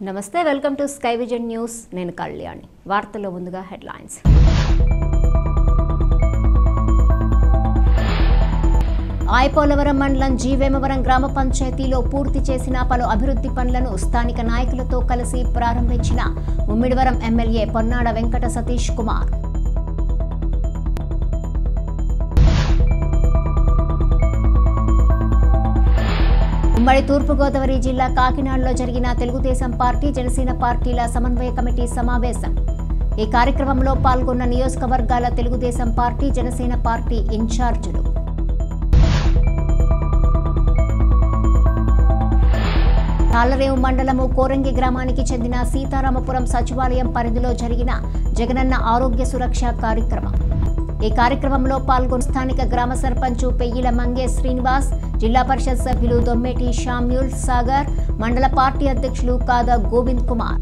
నమస్తే welcome to Sky Vision News నేను కళ్యాణి వార్తల్లో ముందుగా హెడ్లైన్స్ ఆయపోలవరం మండలం జీవేమవరం గ్రామ పంచాయతీలో పూర్తి చేసిన పలు అభివృద్ధి పనులను స్థానిక నాయకులతో కలిసి ప్రారంభించిన ముమ్మిడివరం ఎమ్మెల్యే పొన్నాడ వెంకట సతీష్ కుమార్ ఉమ్మడి తూర్పుగోదావరి జిల్లా కాకినాడలో జరిగిన తెలుగుదేశం పార్టీ జనసేన పార్టీల సమన్వయ కమిటీ సమావేశం ఈ కార్యక్రమంలో పాల్గొన్న నియోజకవర్గాల తెలుగుదేశం పార్టీ జనసేన పార్టీ ఇన్ఛార్జీలు తాళ్లరేవు మండలము కోరంగి గ్రామానికి చెందిన సీతారామపురం సచివాలయం పరిధిలో జరిగిన జగనన్న ఆరోగ్య సురక్ష కార్యక్రమం ఈ కార్యక్రమంలో పాల్గొన్న స్థానిక గ్రామ సర్పంచ్ పెయ్యిల మంగేష్ శ్రీనివాస్ జిల్లా పరిషత్ సభ్యులు దొమ్మేటి షామ్యూల్ సాగర్ మండల పార్టీ అధ్యక్షులు కాదా గోవింద్ కుమార్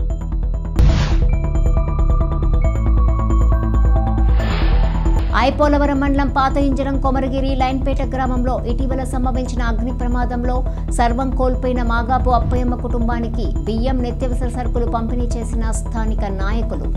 ఐపోలవరం మండలం పాత ఇంజరం కొమరగిరి లైన్పేట గ్రామంలో ఇటీవల సంభవించిన అగ్ని ప్రమాదంలో సర్వం కోల్పోయిన మాగాపు అప్పయ్యమ్మ కుటుంబానికి బియ్యం నిత్యావసర సరుకులు పంపిణీ చేసిన స్థానిక నాయకులు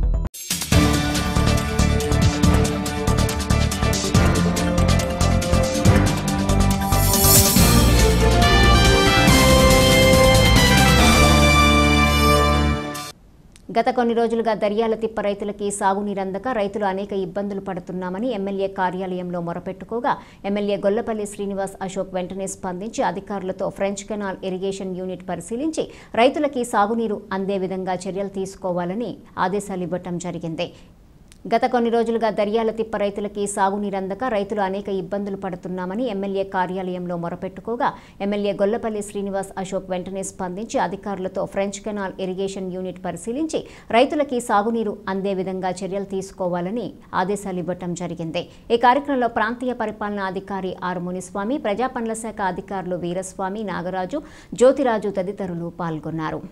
గత కొన్ని రోజులుగా దర్యాల తిప్ప రైతులకి సాగునీరందక రైతులు అనేక ఇబ్బందులు పడుతున్నామని ఎమ్మెల్యే కార్యాలయంలో మొరపెట్టుకోగా ఎమ్మెల్యే గొల్లపల్లి శ్రీనివాస్ అశోక్ వెంటనే స్పందించి అధికారులతో ఫ్రెంచ్ కెనాల్ ఇరిగేషన్ యూనిట్ పరిశీలించి రైతులకి సాగునీరు అందే విధంగా చర్యలు తీసుకోవాలని ఆదేశాలు ఇవ్వటం జరిగింది గత కొన్ని రోజులుగా దర్యాల తిప్ప రైతులకి సాగునీరందక రైతులు అనేక ఇబ్బందులు పడుతున్నామని ఎమ్మెల్యే కార్యాలయంలో మొరపెట్టుకోగా ఎమ్మెల్యే గొల్లపల్లి శ్రీనివాస్ అశోక్ వెంటనే స్పందించి అధికారులతో ఫ్రెంచ్ కెనాల్ ఇరిగేషన్ యూనిట్ పరిశీలించి రైతులకి సాగునీరు అందే విధంగా చర్యలు తీసుకోవాలని ఆదేశాలు ఇవ్వటం జరిగింది ఈ కార్యక్రమంలో ప్రాంతీయ పరిపాలనా అధికారి ఆర్ మునిస్వామి ప్రజాపనుల శాఖ అధికారులు వీరస్వామి నాగరాజు జ్యోతిరాజు తదితరులు పాల్గొన్నారు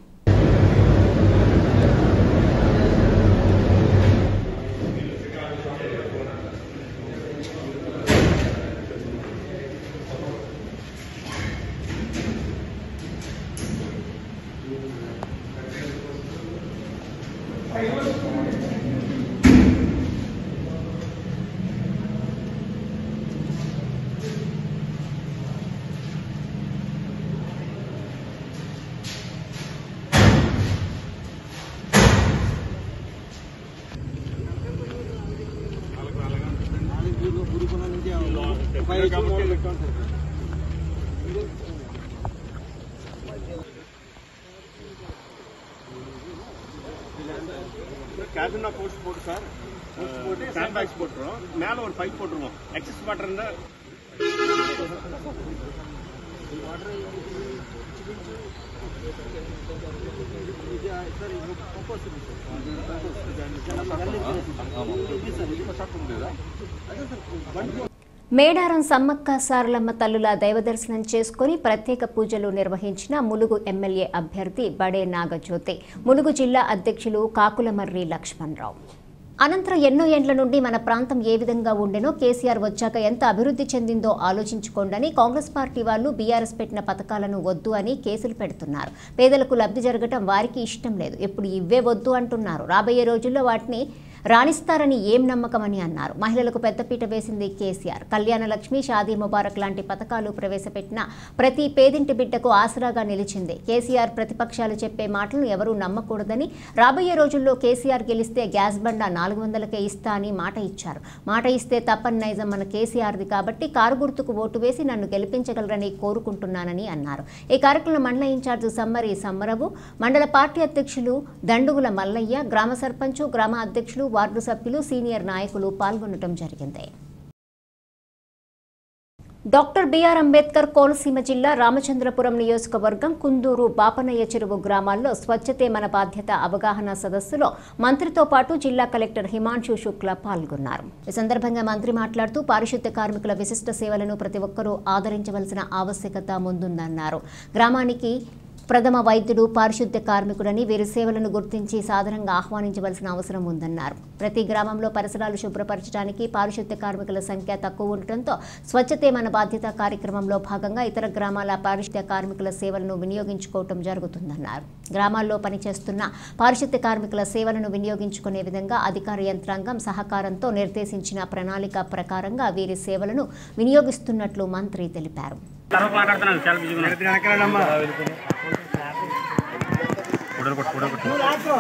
கேபினா போஸ்ட் போட்டு சார் போஸ்ட் போட்டு சாண்ட் பேக்ஸ் போட்டுரும் மேல ஒரு பைப் போட்டுருவோம் எக்ஸஸ் வாட்டர் இருந்தா మేడారం సమ్మక్క సారలమ్మ తల్లుల దైవదర్శనం చేసుకుని ప్రత్యేక పూజలు నిర్వహించిన ములుగు ఎమ్మెల్యే అభ్యర్థి బడే నాగజ్యోతి ములుగు జిల్లా అధ్యక్షులు కాకులమర్రి లక్ష్మణరావు అనంతరం ఎన్నో ఏండ్ల నుండి మన ప్రాంతం ఏ విధంగా ఉండెనో కేసీఆర్ వచ్చాక ఎంత అభివృద్ధి చెందిందో ఆలోచించుకోండని కాంగ్రెస్ పార్టీ వాళ్ళు బీఆర్ఎస్ పెట్టిన పథకాలను వద్దు అని కేసులు పెడుతున్నారు పేదలకు లబ్ధి జరగటం వారికి ఇష్టం లేదు ఎప్పుడు ఇవ్వే వద్దు అంటున్నారు రాబోయే రోజుల్లో వాటిని రాణిస్తారని ఏం నమ్మకం అని అన్నారు మహిళలకు పెద్దపీట వేసింది కేసీఆర్ కళ్యాణ లక్ష్మి షాదీ ముబారక్ లాంటి పథకాలు ప్రవేశపెట్టిన ప్రతి పేదింటి బిడ్డకు ఆసరాగా నిలిచింది కేసీఆర్ ప్రతిపక్షాలు చెప్పే మాటలను ఎవరూ నమ్మకూడదని రాబోయే రోజుల్లో కేసీఆర్ గెలిస్తే గ్యాస్ బండ నాలుగు వందలకే ఇస్తా అని మాట ఇచ్చారు మాట ఇస్తే తప్పని నైజం మన కేసీఆర్ది కాబట్టి కారు గుర్తుకు ఓటు వేసి నన్ను గెలిపించగలరని కోరుకుంటున్నానని అన్నారు ఈ కార్యక్రమంలో మండల ఇన్ఛార్జి సమ్మరి సమ్మరవు మండల పార్టీ అధ్యక్షులు దండుగుల మల్లయ్య గ్రామ సర్పంచు గ్రామ అధ్యక్షులు వార్డు సభ్యులు సీనియర్ నాయకులు పాల్గొనడం జరిగింది డాక్టర్ బిఆర్ అంబేద్కర్ కోనసీమ జిల్లా రామచంద్రపురం నియోజకవర్గం కుందూరు బాపనయ్య చెరువు గ్రామాల్లో స్వచ్ఛతే మన బాధ్యత అవగాహన సదస్సులో మంత్రితో పాటు జిల్లా కలెక్టర్ హిమాంశు శుక్లా పాల్గొన్నారు ఈ సందర్భంగా మంత్రి మాట్లాడుతూ పారిశుద్ధ్య కార్మికుల విశిష్ట సేవలను ప్రతి ఒక్కరూ ఆదరించవలసిన ఆవశ్యకత ముందుందన్నారు గ్రామానికి ప్రథమ వైద్యుడు పారిశుద్ధ్య కార్మికుడని వీరి సేవలను గుర్తించి సాధారణంగా ఆహ్వానించవలసిన అవసరం ఉందన్నారు ప్రతి గ్రామంలో పరిసరాలు శుభ్రపరచడానికి పారిశుద్ధ్య కార్మికుల సంఖ్య తక్కువ ఉండటంతో స్వచ్ఛతే మన బాధ్యత కార్యక్రమంలో భాగంగా ఇతర గ్రామాల పారిశుద్ధ్య కార్మికుల సేవలను వినియోగించుకోవటం జరుగుతుందన్నారు గ్రామాల్లో పనిచేస్తున్న పారిశుద్ధ్య కార్మికుల సేవలను వినియోగించుకునే విధంగా అధికార యంత్రాంగం సహకారంతో నిర్దేశించిన ప్రణాళిక ప్రకారంగా వీరి సేవలను వినియోగిస్తున్నట్లు మంత్రి తెలిపారు తర్వాత మాట్లాడుతున్నాను చాలా బిజీగా ఉన్నాను ఫోటోలు కొట్టు ఫోటో కొట్టు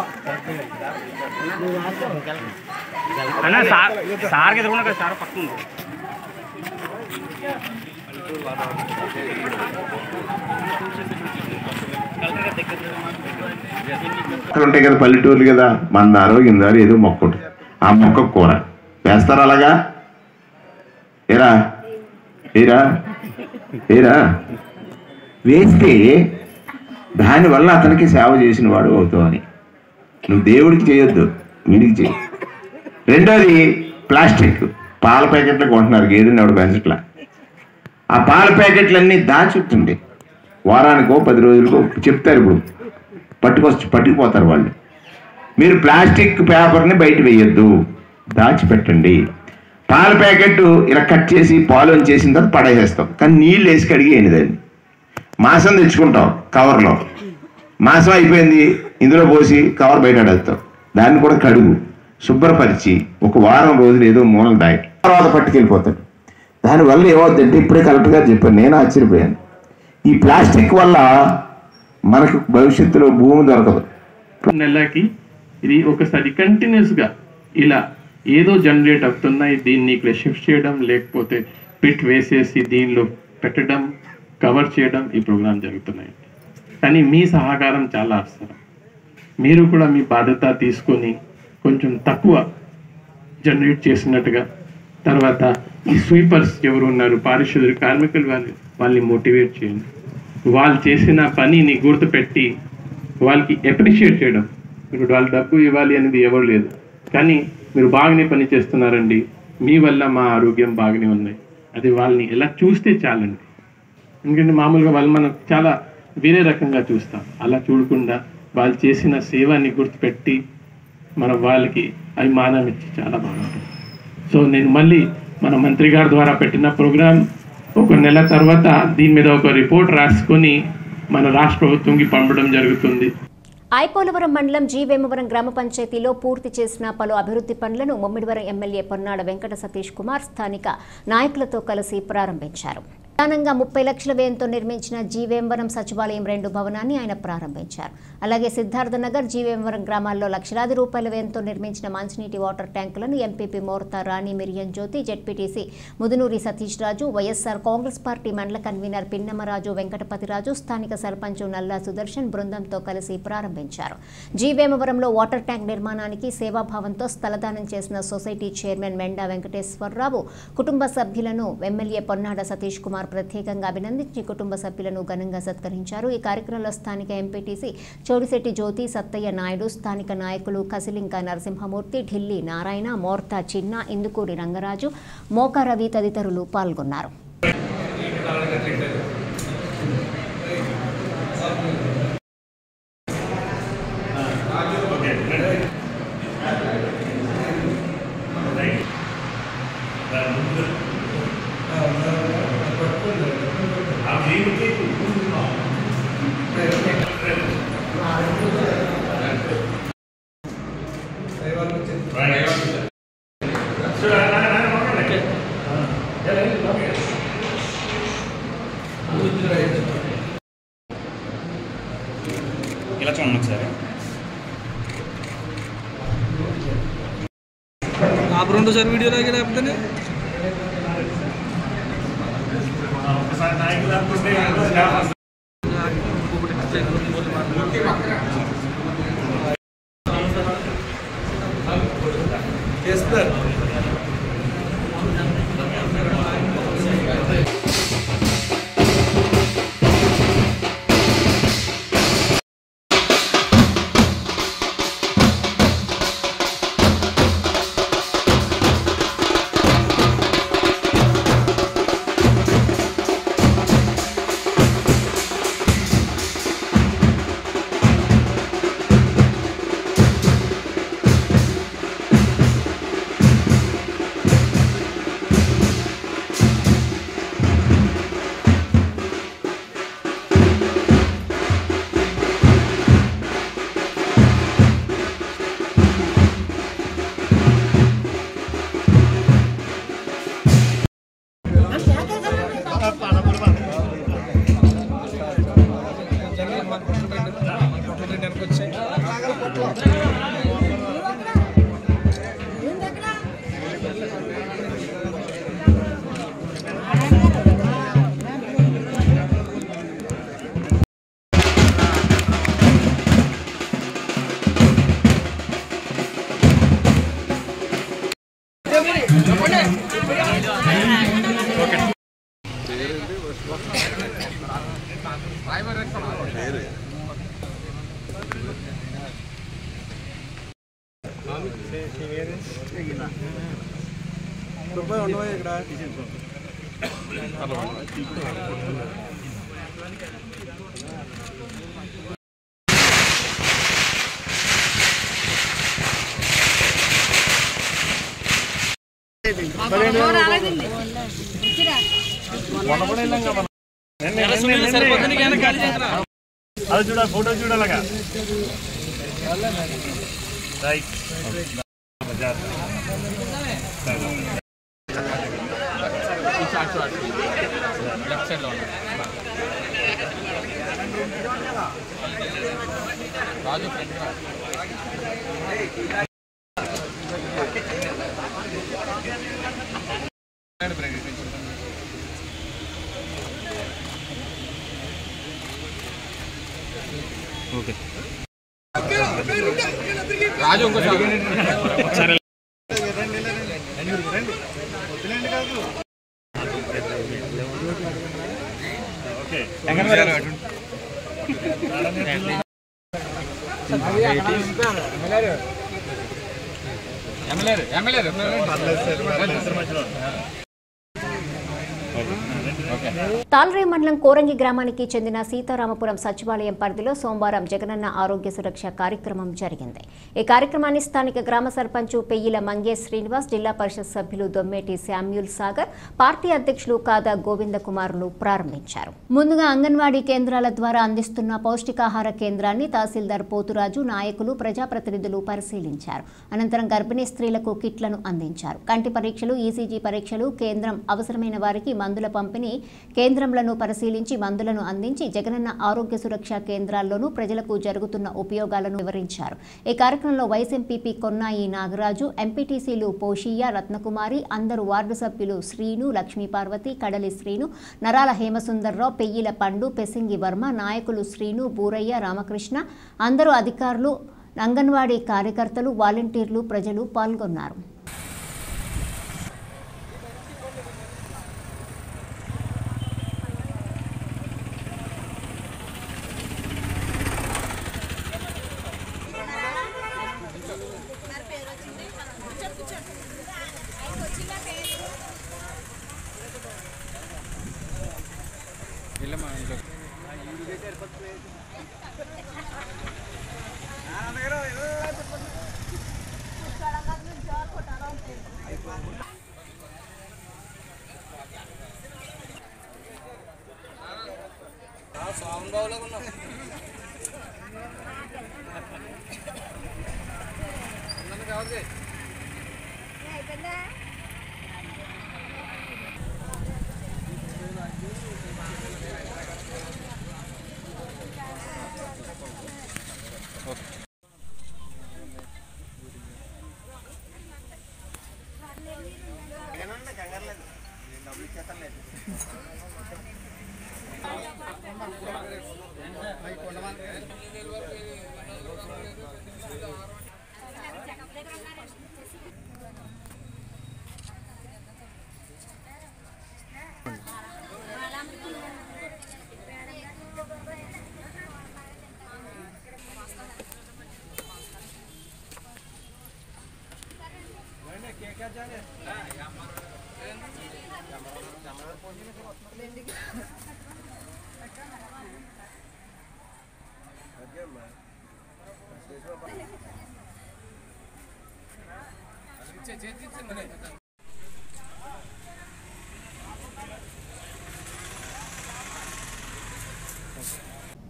అన్నా సార్ సార్కి ఎదురుకున్నా కదా సార్ పక్కన ఉంది. అక్కడ ఉంటాయి కదా పల్లెటూర్లు కదా మందారో గిందారో ఏదో మొక్క ఉంటుంది ఆ మొక్క కూర వేస్తారా అలాగా ఏరా ఏరా ఏరా వేస్తే దానివల్ల అతనికి సేవ చేసిన వాడు అవుతావు అని నువ్వు దేవుడికి చేయొద్దు వీడికి చేయి రెండోది ప్లాస్టిక్ పాల ప్యాకెట్లు కొంటున్నారు గేదెని ఎవడు పెంచట్లా ఆ పాల ప్యాకెట్లన్నీ దాచుంటుండే వారానికో పది రోజులకో చెప్తారు ఇప్పుడు పట్టుకొచ్చి పట్టుకుపోతారు వాళ్ళు మీరు ప్లాస్టిక్ పేపర్ని బయట వేయొద్దు దాచిపెట్టండి పాల ప్యాకెట్ ఇలా కట్ చేసి పాలు చేసిన తర్వాత పడేసేస్తాం కానీ నీళ్ళు వేసి కడిగేయండి దాన్ని మాసం తెచ్చుకుంటాం కవర్లో మాసం అయిపోయింది ఇందులో పోసి కవర్ బయట పడేస్తాం దాన్ని కూడా కడుగు శుభ్రపరిచి ఒక వారం రోజులు ఏదో మూలం దాయి తర్వాత పట్టుకెళ్ళిపోతాడు దానివల్ల ఏమవుతుందంటే ఇప్పుడే కరెక్ట్ గారు చెప్పాను నేను ఆశ్చర్యపోయాను ఈ ప్లాస్టిక్ వల్ల మనకు భవిష్యత్తులో భూమి దొరకదు నెలకి ఇది ఒకసారి కంటిన్యూస్ గా ఇలా ఏదో జనరేట్ అవుతున్నాయి దీన్ని ఇక్కడ షిఫ్ట్ చేయడం లేకపోతే పిట్ వేసేసి దీనిలో పెట్టడం కవర్ చేయడం ఈ ప్రోగ్రామ్ జరుగుతున్నాయి కానీ మీ సహకారం చాలా అవసరం మీరు కూడా మీ బాధ్యత తీసుకొని కొంచెం తక్కువ జనరేట్ చేసినట్టుగా తర్వాత ఈ స్వీపర్స్ ఎవరు ఉన్నారు పారిశుద్ధ్య కార్మికులు వాళ్ళు వాళ్ళని మోటివేట్ చేయండి వాళ్ళు చేసిన పనిని గుర్తుపెట్టి వాళ్ళకి అప్రిషియేట్ చేయడం మీరు వాళ్ళు డబ్బు ఇవ్వాలి అనేది ఎవరు లేదు కానీ మీరు బాగానే పని చేస్తున్నారండి మీ వల్ల మా ఆరోగ్యం బాగానే ఉన్నాయి అది వాళ్ళని ఎలా చూస్తే చాలండి ఎందుకంటే మామూలుగా వాళ్ళు మనం చాలా వేరే రకంగా చూస్తాం అలా చూడకుండా వాళ్ళు చేసిన సేవని గుర్తుపెట్టి మనం వాళ్ళకి అభిమానం ఇచ్చి చాలా బాగుంటుంది సో నేను మళ్ళీ మన మంత్రి గారి ద్వారా పెట్టిన ప్రోగ్రామ్ ఒక నెల తర్వాత దీని మీద ఒక రిపోర్ట్ రాసుకొని మన రాష్ట్ర ప్రభుత్వంకి పంపడం జరుగుతుంది ఐపోలవరం మండలం జీవేమవరం గ్రామ పంచాయతీలో పూర్తి చేసిన పలు అభివృద్ధి పనులను ముమ్మిడివరం ఎమ్మెల్యే పొన్నాడ వెంకట సతీష్ కుమార్ స్థానిక నాయకులతో కలిసి ప్రారంభించారు ప్రధానంగా ముప్పై లక్షల వ్యయంతో నిర్మించిన జీవేంవరం సచివాలయం రెండు భవనాన్ని ఆయన ప్రారంభించారు అలాగే సిద్ధార్థ నగర్ జీవేంవరం గ్రామాల్లో లక్షలాది రూపాయల వ్యయంతో నిర్మించిన మంచినీటి వాటర్ ట్యాంకులను MPP Morta Rani Miriyan Jyothi ZPTC Mudunuri Satish Raju YSR Congress party మండల కన్వీనర్ పిన్నమరాజు వెంకటపతిరాజు స్థానిక సర్పంచ్ నల్లా సుదర్శన్ బృందంతో కలిసి ప్రారంభించారు జీవేమవరంలో వాటర్ ట్యాంక్ నిర్మాణానికి సేవాభావంతో స్థలదానం చేసిన సొసైటీ చైర్మన్ మెండా వెంకటేశ్వరరావు కుటుంబ సభ్యులను ఎమ్మెల్యే పొన్నాడ సతీష్ కుమార్ ప్రత్యేకంగా అభినందించి కుటుంబ సభ్యులను ఘనంగా సత్కరించారు ఈ కార్యక్రమంలో స్థానిక ఎంపీటీసీ చౌడిశెట్టి జ్యోతి సత్తయ్య నాయుడు స్థానిక నాయకులు కసిలింక నరసింహమూర్తి ఢిల్లీ నారాయణ మోర్తా చిన్న ఇందుకూరి రంగరాజు మోకా రవి తదితరులు పాల్గొన్నారు ఇలా చూడండి ఒకసారి आप రెండు సార్ వీడియో లాగే లేకపోతే చేస్తారు ఈ అది చూడ ఫోటో చూడాలగా రైట్ తాల్రే మండలం కోరంగి గ్రామానికి చెందిన సీతారామపురం సచివాలయం పరిధిలో సోమవారం జగనన్న ఆరోగ్య సురక్ష కార్యక్రమం జరిగింది ఈ కార్యక్రమాన్ని స్థానిక గ్రామ సర్పంచ్ పెయ్యిల మంగేష్ శ్రీనివాస్ జిల్లా పరిషత్ సభ్యులు దొమ్మేటి శామ్యూల్ సాగర్ పార్టీ అధ్యక్షులు కాదా గోవింద కుమార్లు ప్రారంభించారు ముందుగా అంగన్వాడీ కేంద్రాల ద్వారా అందిస్తున్న పౌష్టికాహార కేంద్రాన్ని తహసీల్దార్ పోతురాజు నాయకులు ప్రజాప్రతినిధులు పరిశీలించారు అనంతరం గర్భిణీ స్త్రీలకు కిట్లను అందించారు కంటి పరీక్షలు ఈసీజీ పరీక్షలు కేంద్రం అవసరమైన వారికి మందుల పంపిణీ కేంద్రంలను పరిశీలించి మందులను అందించి జగనన్న ఆరోగ్య సురక్ష కేంద్రాల్లోనూ ప్రజలకు జరుగుతున్న ఉపయోగాలను వివరించారు ఈ కార్యక్రమంలో వైస్ ఎంపీపీ కొన్నాయి నాగరాజు ఎంపీటీసీలు పోషియ్య రత్నకుమారి అందరు వార్డు సభ్యులు శ్రీను లక్ష్మీ పార్వతి కడలి శ్రీను నరాల హేమసుందర్రావు పెయ్యిల పండు పెసింగి వర్మ నాయకులు శ్రీను బూరయ్య రామకృష్ణ అందరూ అధికారులు అంగన్వాడీ కార్యకర్తలు వాలంటీర్లు ప్రజలు పాల్గొన్నారు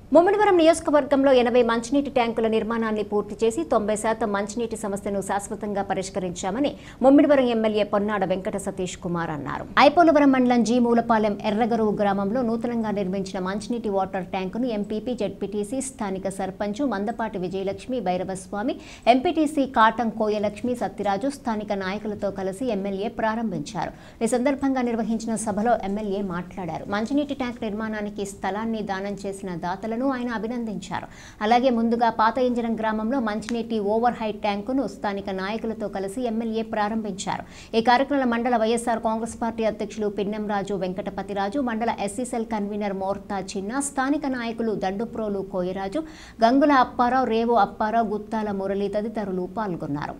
ముమ్మిడివరం నియోజకవర్గంలో ఎనభై మంచినీటి ట్యాంకుల నిర్మాణాన్ని పూర్తి చేసి తొంభై శాతం మంచినీటి సమస్యను శాశ్వతంగా పరిష్కరించామని ముమ్మిడివరం ఎమ్మెల్యే పొన్నాడ వెంకట సతీష్ కుమార్ అన్నారు ఐపోలవరం మండలం జీ మూలపాలెం ఎర్రగరువు గ్రామంలో నూతనంగా నిర్మించిన మంచినీటి వాటర్ ట్యాంకును ఎంపీపీ జడ్పీటీసీ స్థానిక సర్పంచ్ మందపాటి విజయలక్ష్మి భైరవస్వామి ఎంపీటీసీ కాటం కోయలక్ష్మి సత్యరాజు స్థానిక నాయకులతో కలిసి ఎమ్మెల్యే ప్రారంభించారు ఈ సందర్భంగా నిర్వహించిన సభలో ఎమ్మెల్యే మాట్లాడారు మంచినీటి ట్యాంక్ నిర్మాణానికి స్థలాన్ని దానం చేసిన దాతలను ఆయన అభినందించారు అలాగే ముందుగా పాత ఇంజనం గ్రామంలో మంచినీటి ఓవర్ హైట్ ట్యాంకును స్థానిక నాయకులతో కలిసి ఎమ్మెల్యే ప్రారంభించారు ఈ కార్యక్రమంలో మండల వైఎస్ఆర్ కాంగ్రెస్ పార్టీ అధ్యక్షులు పిన్నెంరాజు వెంకటపతిరాజు మండల ఎస్సీసెల్ కన్వీనర్ మోర్తా చిన్న స్థానిక నాయకులు దండుప్రోలు కోయరాజు గంగుల అప్పారావు రేవు అప్పారావు గుత్తాల మురళి తదితరులు పాల్గొన్నారు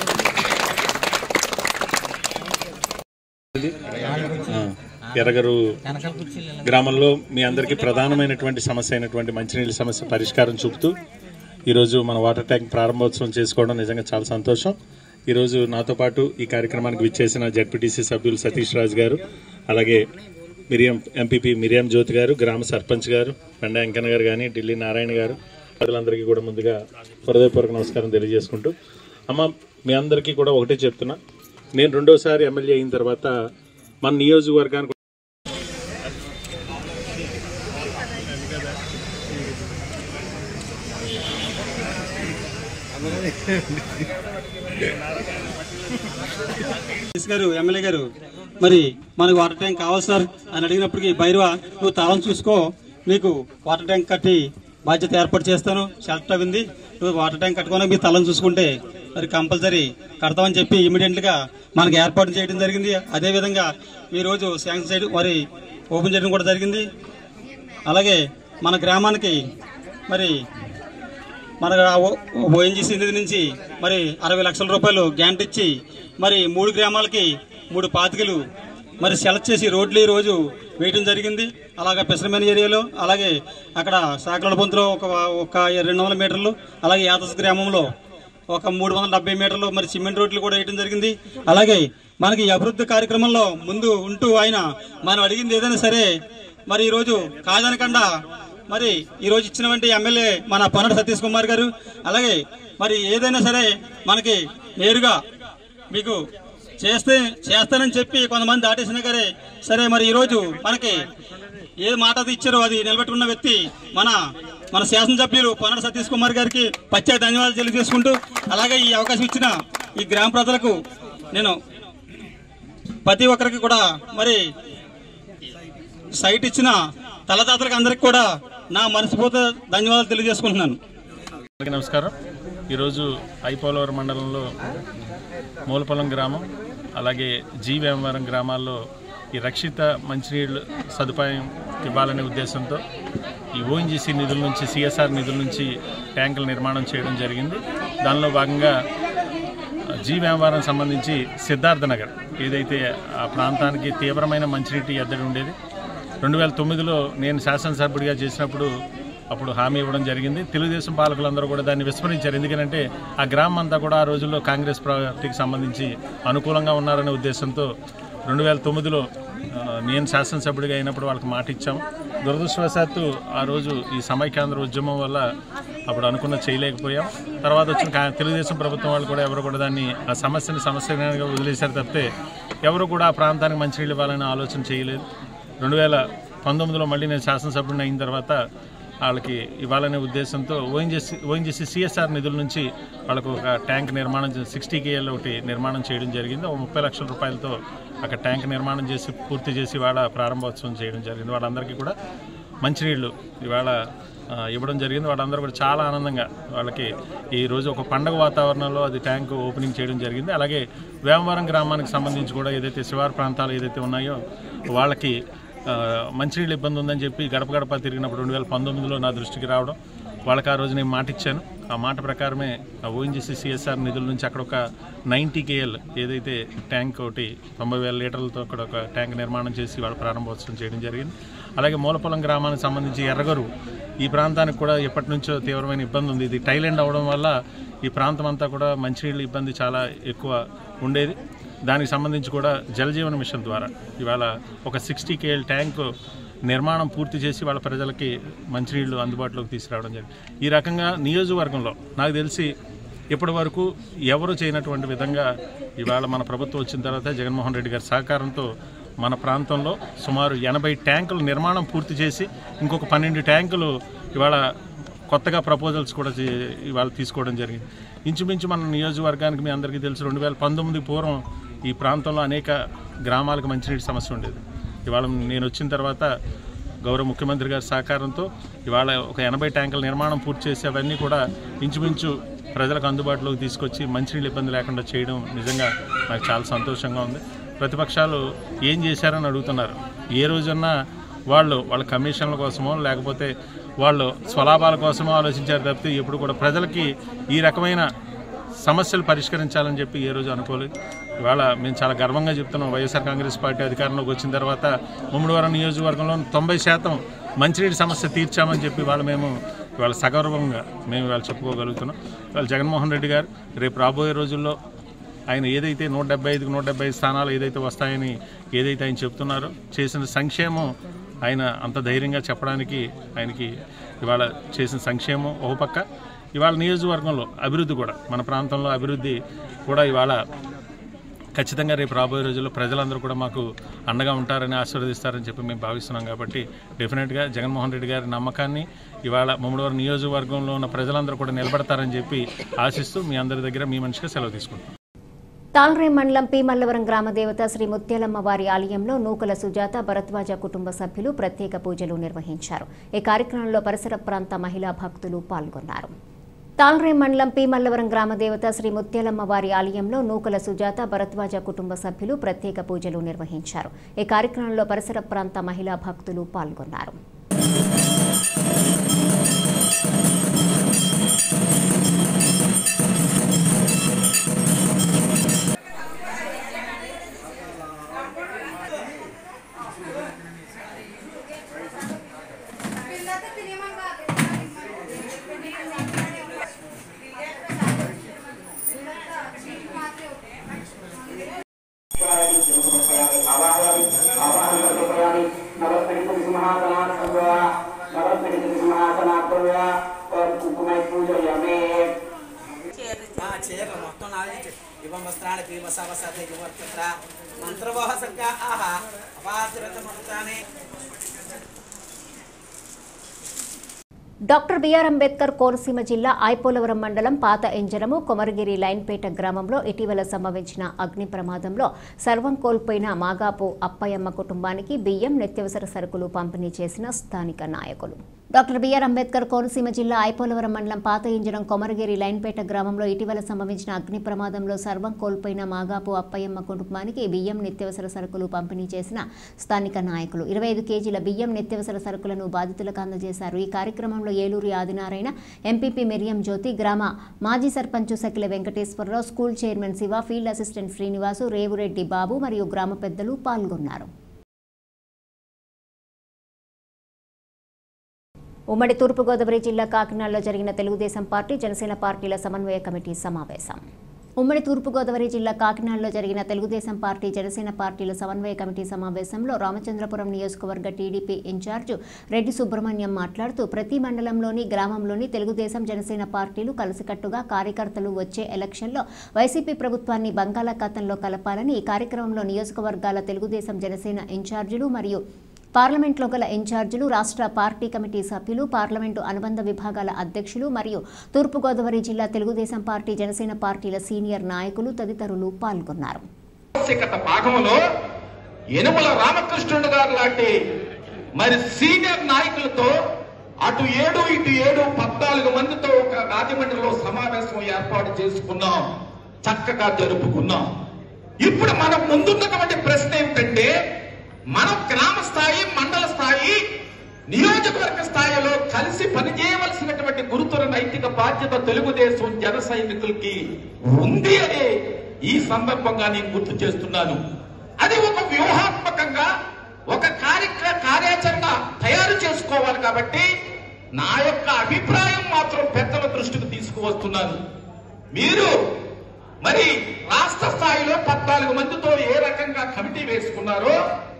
ఎరగరు గ్రామంలో మీ అందరికీ ప్రధానమైనటువంటి సమస్య అయినటువంటి మంచినీళ్ళ సమస్య పరిష్కారం చూపుతూ ఈరోజు మన వాటర్ ట్యాంక్ ప్రారంభోత్సవం చేసుకోవడం నిజంగా చాలా సంతోషం ఈరోజు నాతో పాటు ఈ కార్యక్రమానికి విచ్చేసిన జడ్పీటీసీ సభ్యులు సతీష్ రాజ్ గారు అలాగే మిరియం ఎంపీపీ మిరియం జ్యోతి గారు గ్రామ సర్పంచ్ గారు పెండ వెంకన్న గారు కానీ ఢిల్లీ నారాయణ గారు ప్రజలందరికీ కూడా ముందుగా హృదయపూర్వక నమస్కారం తెలియజేసుకుంటూ అమ్మ మీ అందరికీ కూడా ఒకటే చెప్తున్నా నేను రెండోసారి ఎమ్మెల్యే అయిన తర్వాత మన నియోజకవర్గానికి ఎస్ గారు ఎమ్మెల్యే గారు మరి మనకు వాటర్ ట్యాంక్ కావాలి సార్ అని అడిగినప్పటికీ భైరవ నువ్వు తాళం చూసుకో నీకు వాటర్ ట్యాంక్ కట్టి బాధ్యత ఏర్పాటు చేస్తాను షెల్టర్ ఉంది నువ్వు వాటర్ ట్యాంక్ కట్టుకోవడానికి మీ తలం చూసుకుంటే మరి కంపల్సరీ కడతామని చెప్పి ఇమీడియట్ గా మనకి ఏర్పాటు చేయడం జరిగింది అదే విధంగా ఈ రోజు శాంక్షన్ చేయడం మరి ఓపెన్ చేయడం కూడా జరిగింది అలాగే మన గ్రామానికి మరి మన ఓఎన్జీసీ నిధి నుంచి మరి అరవై లక్షల రూపాయలు గ్యాంట్ ఇచ్చి మరి మూడు గ్రామాలకి మూడు పాతికలు మరి సెలెక్ట్ చేసి రోడ్లు ఈ రోజు వేయడం జరిగింది అలాగే పెసరమైన ఏరియాలో అలాగే అక్కడ సాకల పొంతులో ఒక ఒక రెండు వందల మీటర్లు అలాగే యాదస్ గ్రామంలో ఒక మూడు వందల డెబ్బై మీటర్లు మరి సిమెంట్ రోడ్లు కూడా వేయడం జరిగింది అలాగే మనకి ఈ అభివృద్ధి కార్యక్రమంలో ముందు ఉంటూ ఆయన మనం అడిగింది ఏదైనా సరే మరి ఈరోజు కాదనకుండా మరి ఈ రోజు ఇచ్చినటువంటి ఎమ్మెల్యే మన పొన్నటి సతీష్ కుమార్ గారు అలాగే మరి ఏదైనా సరే మనకి నేరుగా మీకు చేస్తే చేస్తానని చెప్పి కొంతమంది దాటేసిన గారే సరే మరి ఈ రోజు మనకి ఏ మాట అది ఇచ్చారో అది నిలబెట్టుకున్న వ్యక్తి మన మన శాసనసభ్యులు పొన్నటి సతీష్ కుమార్ గారికి ప్రత్యేక ధన్యవాదాలు తెలియజేసుకుంటూ అలాగే ఈ అవకాశం ఇచ్చిన ఈ గ్రామ ప్రజలకు నేను ప్రతి ఒక్కరికి కూడా మరి సైట్ ఇచ్చిన తలదాతలకు అందరికి కూడా నా మనస్ఫూర్తి ధన్యవాదాలు తెలియజేసుకుంటున్నాను అందరికీ నమస్కారం ఈరోజు ఐపోలవరం మండలంలో మూలపొలం గ్రామం అలాగే జీ వేమవరం గ్రామాల్లో ఈ రక్షిత మంచినీళ్ళు సదుపాయం ఇవ్వాలనే ఉద్దేశంతో ఈ ఓఎన్జీసీ నిధుల నుంచి సిఎస్ఆర్ నిధుల నుంచి ట్యాంకుల నిర్మాణం చేయడం జరిగింది దానిలో భాగంగా జీ వ్యాపారం సంబంధించి సిద్ధార్థ నగర్ ఏదైతే ఆ ప్రాంతానికి తీవ్రమైన మంచినీటి ఎద్దడి ఉండేది రెండు వేల తొమ్మిదిలో నేను శాసనసభ్యుడిగా చేసినప్పుడు అప్పుడు హామీ ఇవ్వడం జరిగింది తెలుగుదేశం పాలకులందరూ కూడా దాన్ని విస్మరించారు ఎందుకంటే ఆ గ్రామం అంతా కూడా ఆ రోజుల్లో కాంగ్రెస్ పార్టీకి సంబంధించి అనుకూలంగా ఉన్నారనే ఉద్దేశంతో రెండు వేల తొమ్మిదిలో ఆ, నేను శాసనసభ్యుడిగా అయినప్పుడు వాళ్ళకి మాట ఇచ్చాం దురదృష్టవశాత్తు ఆ రోజు ఈ సమైక్యాంధ్ర ఉద్యమం వల్ల అప్పుడు అనుకున్న చేయలేకపోయాం తర్వాత వచ్చిన కా- తెలుగుదేశం ప్రభుత్వం వాళ్ళు కూడా ఎవరు కూడా దాన్ని ఆ సమస్యని సమస్యగా వదిలేశారు తప్పితే ఎవరు కూడా ఆ ప్రాంతానికి మంచినీళ్ళు ఇవ్వాలనే ఆలోచన చేయలేదు రెండు వేల పంతొమ్మిదిలో మళ్ళీ నేను శాసనసభ్యుడిని అయిన తర్వాత వాళ్ళకి ఇవ్వాలనే ఉద్దేశంతో ఓఎన్జీసీ ఓఎన్జీసీ సిఎస్ఆర్ నిధుల నుంచి వాళ్ళకు ఒక ట్యాంక్ నిర్మాణం సిక్స్టీ కేఎల్ ఒకటి నిర్మాణం చేయడం జరిగింది ఒక ముప్పై లక్షల రూపాయలతో అక్కడ ట్యాంక్ నిర్మాణం చేసి పూర్తి చేసి వాళ్ళ ప్రారంభోత్సవం చేయడం జరిగింది వాళ్ళందరికీ కూడా మంచినీళ్ళు ఇవాళ ఆ, ఇవ్వడం జరిగింది వాళ్ళందరూ కూడా చాలా ఆనందంగా వాళ్ళకి ఈ రోజు ఒక పండగ వాతావరణంలో అది ట్యాంక్ ఓపెనింగ్ చేయడం జరిగింది అలాగే వేమవరం గ్రామానికి సంబంధించి కూడా ఏదైతే శివారు ప్రాంతాలు ఏదైతే ఉన్నాయో వాళ్ళకి ఆ, మంచినీళ్ళ ఇబ్బంది ఉందని చెప్పి గడప గడప తిరిగినప్పుడు రెండు వేల పంతొమ్మిదిలో నా దృష్టికి రావడం వాళ్ళకి ఆ రోజు నేను మాట ఇచ్చాను ఆ మాట ప్రకారమే ఆ ఓఎన్జీసీ సిఎస్ఆర్ నిధుల నుంచి అక్కడ ఒక నైంటీ కేఎల్ ఏదైతే ట్యాంక్ ఒకటి తొంభై వేల లీటర్లతో అక్కడ ఒక ట్యాంక్ నిర్మాణం చేసి వాళ్ళ ప్రారంభోత్సవం చేయడం జరిగింది అలాగే మూలపొలం గ్రామానికి సంబంధించి ఎర్రగరు ఈ ప్రాంతానికి కూడా ఎప్పటి నుంచో తీవ్రమైన ఇబ్బంది ఉంది ఇది టైలెండ్ అవడం వల్ల ఈ ప్రాంతం అంతా కూడా మంచినీళ్ళ ఇబ్బంది చాలా ఎక్కువ ఉండేది దానికి సంబంధించి కూడా జలజీవన మిషన్ ద్వారా ఇవాళ ఒక సిక్స్టీ కేఎల్ ట్యాంకు నిర్మాణం పూర్తి చేసి వాళ్ళ ప్రజలకి మంచినీళ్లు అందుబాటులోకి తీసుకురావడం జరిగింది ఈ రకంగా నియోజకవర్గంలో నాకు తెలిసి ఇప్పటి వరకు ఎవరు చేయనటువంటి విధంగా ఇవాళ మన ప్రభుత్వం వచ్చిన తర్వాత జగన్మోహన్ రెడ్డి గారి సహకారంతో మన ప్రాంతంలో సుమారు ఎనభై ట్యాంకుల నిర్మాణం పూర్తి చేసి ఇంకొక పన్నెండు ట్యాంకులు ఇవాళ కొత్తగా ప్రపోజల్స్ కూడా చే- ఇవాళ తీసుకోవడం జరిగింది ఇంచుమించు మన నియోజకవర్గానికి మీ అందరికీ తెలుసు రెండు వేల పంతొమ్మిది పూర్వం ఈ ప్రాంతంలో అనేక గ్రామాలకు మంచినీటి సమస్య ఉండేది ఇవాళ నేను వచ్చిన తర్వాత గౌరవ ముఖ్యమంత్రి గారి సహకారంతో ఇవాళ ఒక ఎనభై ట్యాంకుల నిర్మాణం పూర్తి చేసి అవన్నీ కూడా ఇంచుమించు ప్రజలకు అందుబాటులోకి తీసుకొచ్చి మంచినీళ్ళు ఇబ్బంది లేకుండా చేయడం నిజంగా నాకు చాలా సంతోషంగా ఉంది ప్రతిపక్షాలు ఏం చేశారని అడుగుతున్నారు ఏ రోజన్నా వాళ్ళు వాళ్ళ కమిషన్ల కోసమో లేకపోతే వాళ్ళు స్వలాభాల కోసమో ఆలోచించారు తప్పితే ఎప్పుడు కూడా ప్రజలకి ఈ రకమైన సమస్యలు పరిష్కరించాలని చెప్పి ఏ రోజు అనుకోలేదు ఇవాళ మేము చాలా గర్వంగా చెప్తున్నాం వైఎస్ఆర్ కాంగ్రెస్ పార్టీ అధికారంలోకి వచ్చిన తర్వాత ముమ్మడివరం నియోజకవర్గంలో తొంభై శాతం మంచినీటి సమస్య తీర్చామని చెప్పి ఇవాళ మేము ఇవాళ సగర్వంగా మేము ఇవాళ చెప్పుకోగలుగుతున్నాం ఇవాళ జగన్మోహన్ రెడ్డి గారు రేపు రాబోయే రోజుల్లో ఆయన ఏదైతే నూట డెబ్బై ఐదుకు నూట డెబ్బై ఐదు స్థానాలు ఏదైతే వస్తాయని ఏదైతే ఆయన చెప్తున్నారో చేసిన సంక్షేమం ఆయన అంత ధైర్యంగా చెప్పడానికి ఆయనకి ఇవాళ చేసిన సంక్షేమం ఒక పక్క ఇవాళ నియోజకవర్గంలో అభివృద్ధి కూడా మన ప్రాంతంలో అభివృద్ధి కూడా ఇవాళ ఖచ్చితంగా రేపు రాబోయే రోజుల్లో ప్రజలందరూ కూడా మాకు అండగా ఉంటారని ఆశీర్వదిస్తారని చెప్పి మేము భావిస్తున్నాం కాబట్టి డెఫినెట్గా జగన్మోహన్ రెడ్డి గారి నమ్మకాన్ని ఇవాళ ముమ్మడివారి నియోజకవర్గంలో ఉన్న ప్రజలందరూ కూడా నిలబడతారని చెప్పి ఆశిస్తూ మీ అందరి దగ్గర మీ మనిషిగా సెలవు తీసుకుంటాం తాల్రే మండలం పి మల్లవరం గ్రామ దేవత శ్రీ ముత్యాలమ్మ వారి ఆలయంలో నూకల సుజాత భరద్వాజ కుటుంబ సభ్యులు ప్రత్యేక పూజలు నిర్వహించారు ఈ కార్యక్రమంలో పరిసర ప్రాంత మహిళా భక్తులు పాల్గొన్నారు తాల్రే మండలం పి మల్లవరం గ్రామ దేవత శ్రీ ముత్యాలమ్మ వారి ఆలయంలో నూకల సుజాత భరద్వాజ కుటుంబ సభ్యులు ప్రత్యేక పూజలు నిర్వహించారు ఈ కార్యక్రమంలో పరిసర ప్రాంత మహిళా భక్తులు పాల్గొన్నారు చీరలు మొత్తం నాలుగు ఇవం వస్త్రాన్ని భీమసావసాధ యువర్తత్ర మంత్రవోహ సంఖ్య ఆహ అపాతిరత మంత్రాన్ని డాక్టర్ బిఆర్ అంబేద్కర్ కోనసీమ జిల్లా ఐపోలవరం మండలం పాత ఎంజనము కొమరగిరి లైన్పేట గ్రామంలో ఇటీవల సంభవించిన అగ్ని ప్రమాదంలో సర్వం కోల్పోయిన మాగాపు అప్పయ్యమ్మ కుటుంబానికి బియ్యం నిత్యవసర సరుకులు పంపిణీ చేసిన స్థానిక నాయకులు డాక్టర్ బిఆర్ అంబేద్కర్ కోనసీమ జిల్లా ఐపోలవరం మండలం పాత ఇంజనం కొమరగిరి లైన్పేట గ్రామంలో ఇటీవల సంభవించిన అగ్ని ప్రమాదంలో సర్వం కోల్పోయిన మాగాపు అప్పయ్యమ్మ కుటుంబానికి బియ్యం నిత్యవసర సరుకులు పంపిణీ చేసిన స్థానిక నాయకులు ఇరవై ఐదు కేజీల బియ్యం నిత్యవసర సరుకులను బాధితులకు అందజేశారు ఈ కార్యక్రమంలో ఏలూరి ఆదినారాయణ ఎంపీపీ మిరియం జ్యోతి గ్రామ మాజీ sarpanch Sakila Venkateswararao school chairman Shiva field assistant Srinivasu Revureddy Babu మరియు గ్రామ పెద్దలు పాల్గొన్నారు ఉమ్మడి తూర్పుగోదావరి జిల్లా కాకినాడలో జరిగిన తెలుగుదేశం పార్టీ జనసేన పార్టీల సమన్వయ కమిటీ సమావేశం ఉమ్మడి తూర్పుగోదావరి జిల్లా కాకినాడలో జరిగిన తెలుగుదేశం పార్టీ జనసేన పార్టీల సమన్వయ కమిటీ సమావేశంలో రామచంద్రపురం నియోజకవర్గ టీడీపీ ఇన్ఛార్జ్ రెడ్డి సుబ్రహ్మణ్యం మాట్లాడుతూ ప్రతి మండలంలోని గ్రామంలోని తెలుగుదేశం జనసేన పార్టీలు కలిసికట్టుగా కార్యకర్తలు వచ్చే ఎలక్షన్లో వైసీపీ ప్రభుత్వాన్ని బంగాళాఖాతంలో కలపాలని ఈ కార్యక్రమంలో నియోజకవర్గాల తెలుగుదేశం జనసేన ఇన్ఛార్జీలు మరియు పార్లమెంట్లో గల ఇన్ఛార్జీలు రాష్ట్ర పార్టీ కమిటీ సభ్యులు పార్లమెంటు అనుబంధ విభాగాల అధ్యక్షులు మరియు తూర్పుగోదావరి జిల్లా తెలుగుదేశం పార్టీ జనసేన పార్టీల సీనియర్ నాయకులు తదితరులు పాల్గొన్నారు ఆవశ్యకత భాగంలో యనుమల రామకృష్ణుడు గారు లాంటి మరి సీనియర్ నాయకులతో అటు ఏడు ఇటు ఏడు పద్నాలుగు మందితో ఒక రాజమండ్రిలో సమావేశం ఏర్పాటు చేసుకున్నాం చక్కగా జరుపుకున్నాం ఇప్పుడు మనం ముందున్నటువంటి ప్రశ్న ఏమిటంటే మనం గ్రామ స్థాయి మండల స్థాయి నియోజకవర్గ స్థాయిలో కలిసి పనిచేయవలసినటువంటి గురుతర నైతిక బాధ్యత తెలుగుదేశం జన సైనికులకి ఉంది అని ఈ సందర్భంగా నేను గుర్తు చేస్తున్నాను అది ఒక వ్యూహాత్మకంగా ఒక కార్యక్ర కార్యాచరణ తయారు చేసుకోవాలి కాబట్టి నా యొక్క అభిప్రాయం మాత్రం పెద్దల దృష్టికి తీసుకువస్తున్నాను మీరు మరి రాష్ట్ర స్థాయిలో పద్నాలుగు మందితో ఏ రకంగా కమిటీ వేసుకున్నారో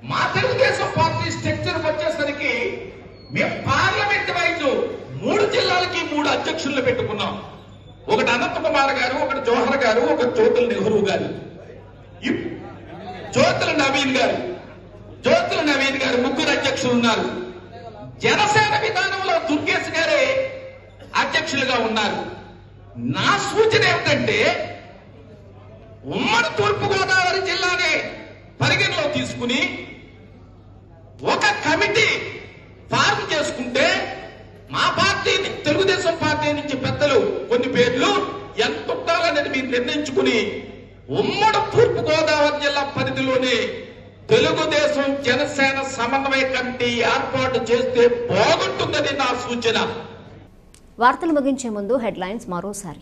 మా తెలుగుదేశం పార్టీ స్ట్రక్చర్ వచ్చేసరికి మేము పార్లమెంట్ వైజ్ మూడు జిల్లాలకి మూడు అధ్యక్షులను పెట్టుకున్నాం ఒకటి అనంత కుమార్ గారు ఒకటి జోహర్ గారు ఒకటి జ్యోతుల నెహ్రూ గారు ఇప్- జ్యోతుల నవీన్ గారు జ్యోతుల నవీన్ గారు ముగ్గురు అధ్యక్షులు ఉన్నారు జనసేన విధానంలో దుర్గేష్ గారే అధ్యక్షులుగా ఉన్నారు నా సూచన ఏమిటంటే ఉమ్మడి తూర్పు గోదావరి జిల్లానే పరిగణలో తీసుకుని ఒక కమిటీ ఫార్మ్ చేసుకుంటే మా పార్టీ తెలుగుదేశం పార్టీ నుంచి పెద్దలు కొన్ని పేర్లు ఎంత ఉండాలనేది మీరు నిర్ణయించుకుని ఉమ్మడి తూర్పు గోదావరి జిల్లా పరిధిలోనే తెలుగుదేశం జనసేన సమన్వయ కమిటీ ఏర్పాటు చేస్తే బాగుంటుందని నా సూచన వార్తలు ముగించే ముందు హెడ్లైన్స్ మరోసారి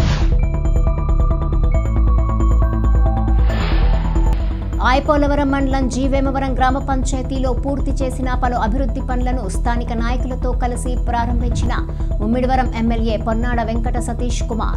ఆయపోలవరం మండలం జీవేమవరం గ్రామ పంచాయతీలో పూర్తి చేసిన పలు అభివృద్ధి పనులను స్థానిక నాయకులతో కలిసి ప్రారంభించిన ముమ్మిడివరం ఎమ్మెల్యే పొన్నాడ వెంకట సతీష్ కుమార్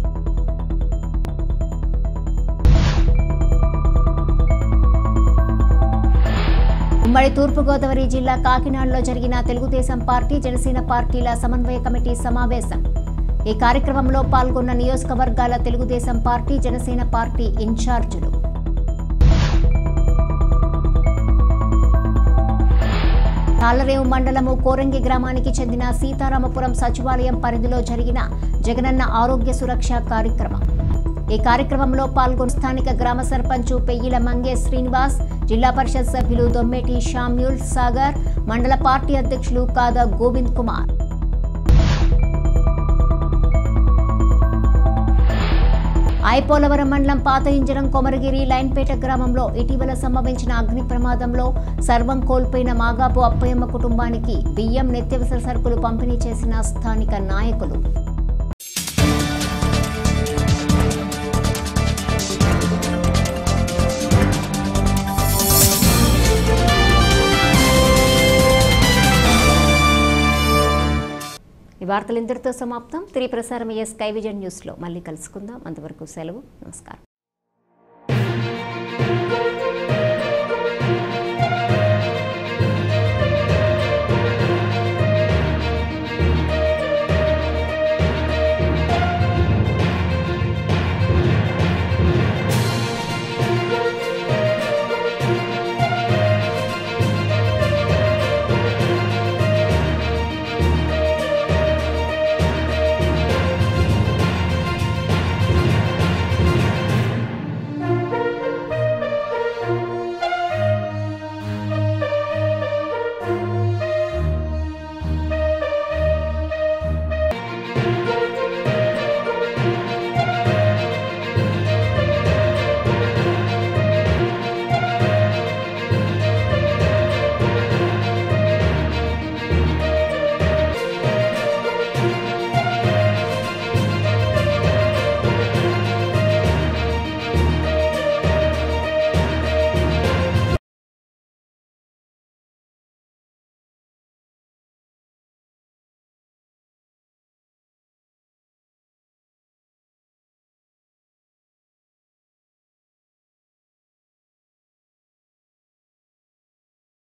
ఉమ్మడి తూర్పుగోదావరి జిల్లా కాకినాడలో జరిగిన తెలుగుదేశం పార్టీ జనసేన పార్టీల సమన్వయ కమిటీ సమావేశం ఈ కార్యక్రమంలో పాల్గొన్న నియోజకవర్గాల తెలుగుదేశం పార్టీ జనసేన పార్టీ ఇన్ఛార్జీలు తాళ్లరేవు మండలము కోరంగి గ్రామానికి చెందిన సీతారామపురం సచివాలయం పరిధిలో జరిగిన జగనన్న ఆరోగ్య సురక్ష కార్యక్రమం ఈ కార్యక్రమంలో పాల్గొన్న స్థానిక గ్రామ సర్పంచ్ పెయ్యిల మంగే శ్రీనివాస్ జిల్లా పరిషత్ సభ్యులు దొమ్మేటి షామ్యూల్ సాగర్ మండల పార్టీ అధ్యక్షులు కాదా గోవింద్ కుమార్ ఐపోలవరం మండలం పాత ఇంజరం కొమరగిరి లైన్పేట గ్రామంలో ఇటీవల సంభవించిన అగ్ని ప్రమాదంలో సర్వం కోల్పోయిన మాగాపు అప్పయ్యమ్మ కుటుంబానికి బియ్యం నిత్యావసర సరుకులు పంపిణీ చేసిన స్థానిక నాయకులు ఈ వార్తలు ఇంతటితో సమాప్తం తిరిగి ప్రసారం అయ్యే స్కై విజన్ న్యూస్లో మళ్ళీ కలుసుకుందాం అంతవరకు సెలవు నమస్కారం